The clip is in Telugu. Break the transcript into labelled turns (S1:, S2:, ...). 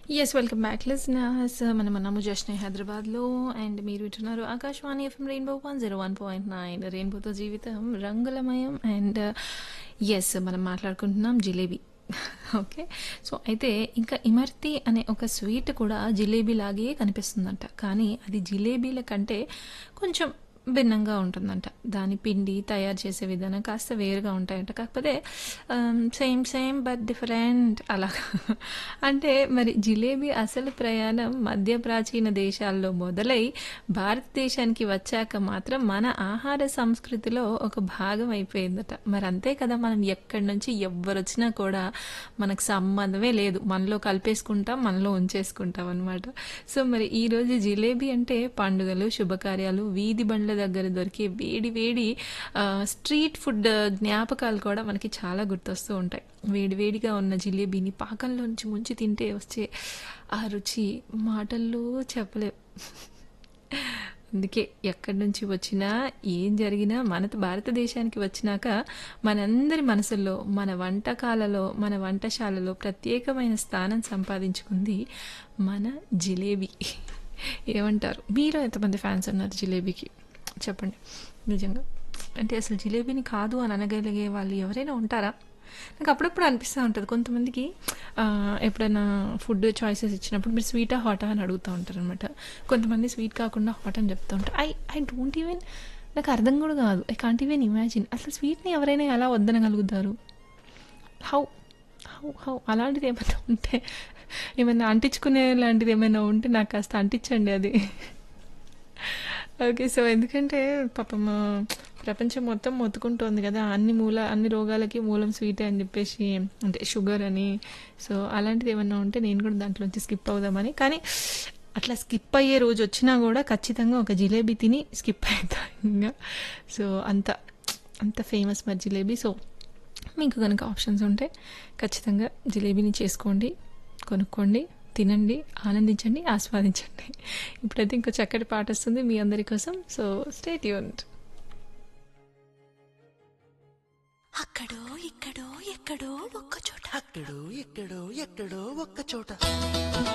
S1: ఎస్ వెల్కమ్ బ్యాక్ లిజనర్స్ మనం ఉన్నాము జస్ట్ హైదరాబాద్లో అండ్ మీరు వింటున్నారు Akashvani FM rainbow one zero one point nine రెయిన్బోతో జీవితం రంగులమయం అండ్ ఎస్ మనం మాట్లాడుకుంటున్నాం జిలేబీ ఓకే సో అయితే ఇంకా ఇమర్తి అనే ఒక స్వీట్ కూడా జిలేబీ లాగే కనిపిస్తుందంట కానీ అది జిలేబీల కంటే కొంచెం భిన్నంగా ఉంటుందంట దాని పిండి తయారు చేసే విధానం కాస్త వేరుగా ఉంటాయంట కాకపోతే సేమ్ సేమ్ బట్ డిఫరెంట్ అలాగా అంటే మరి జిలేబీ అసలు ప్రయాణం మధ్య ప్రాచీన దేశాల్లో మొదలై భారతదేశానికి వచ్చాక మాత్రం మన ఆహార సంస్కృతిలో ఒక భాగం అయిపోయిందట మరి అంతే కదా మనం ఎక్కడి నుంచి ఎవ్వరు వచ్చినా కూడా మనకు సంబంధమే లేదు మనలో కలిపేసుకుంటాం మనలో ఉంచేసుకుంటాం అనమాట సో మరి ఈరోజు జిలేబీ అంటే పండుగలు శుభకార్యాలు వీధి బండ్ల దగ్గర దొరికే వేడి వేడి ఆ, స్ట్రీట్ ఫుడ్ జ్ఞాపకాలు కూడా మనకి చాలా గుర్తొస్తూ ఉంటాయి వేడి వేడిగా ఉన్న జిలేబీని పాకంలో నుంచి ముంచి తింటే వచ్చే ఆ రుచి మాటల్లో చెప్పలేం అందుకే ఎక్కడి నుంచి వచ్చినా ఏం జరిగినా మన భారతదేశానికి వచ్చినాక మనందరి మనసుల్లో మన వంటకాలలో మన వంటశాలలో ప్రత్యేకమైన స్థానం సంపాదించుకుంది మన జిలేబీ ఏమంటారు మీరు ఎంతమంది ఫ్యాన్స్ ఉన్నారు జిలేబీకి చెప్పండి నిజంగా అంటే అసలు జిలేబీని కాదు అని అనగలిగే వాళ్ళు ఎవరైనా ఉంటారా నాకు అప్పుడప్పుడు అనిపిస్తూ ఉంటుంది కొంతమందికి ఆ, ఎప్పుడైనా ఫుడ్ చాయిసెస్ ఇచ్చినప్పుడు మీరు స్వీటా హాటా అని అడుగుతూ ఉంటారు అనమాట కొంతమంది స్వీట్ కాకుండా హాట్ అని చెప్తూ ఉంటారు ఐ ఐ డోంట్ ఈవెన్ నాకు అర్థం కూడా కాదు ఐ కాంట్ ఈవెన్ ఇమాజిన్ అసలు స్వీట్ని ఎవరైనా ఎలా వద్దనగలుగుతారు హౌ హౌ హౌ అలాంటిది ఏమైనా ఉంటే ఏమైనా అంటించుకునే లాంటిది ఏమైనా ఉంటే నాకు కాస్త అంటించండి అది ఓకే సో ఎందుకంటే పాపం ఆ, ప్రపంచం మొత్తం మొత్తుకుంటోంది కదా అన్ని మూల అన్ని రోగాలకి మూలం స్వీటే అని చెప్పేసి అంటే షుగర్ అని సో అలాంటిది ఏమన్నా ఉంటే నేను కూడా దాంట్లోంచి స్కిప్ అవుదామని కానీ అట్లా స్కిప్ అయ్యే రోజు వచ్చినా కూడా ఖచ్చితంగా ఒక జిలేబీ తిని స్కిప్ అవుతా ఇంకా సో అంత అంత ఫేమస్ మరి జిలేబీ సో మీకు కనుక ఆప్షన్స్ ఉంటే ఖచ్చితంగా జిలేబీని చేసుకోండి కొనుక్కోండి తినండి ఆనందించండి ఆస్వాదించండి ఇప్పుడైతే ఇంకో చక్కటి పాట వస్తుంది మీ అందరి కోసం సో స్టేట్ యూనిట్
S2: అక్కడో ఇక్కడో ఎక్కడో ఒక్క చోట
S3: అక్కడో ఎక్కడో ఎక్కడో ఒక్క చోట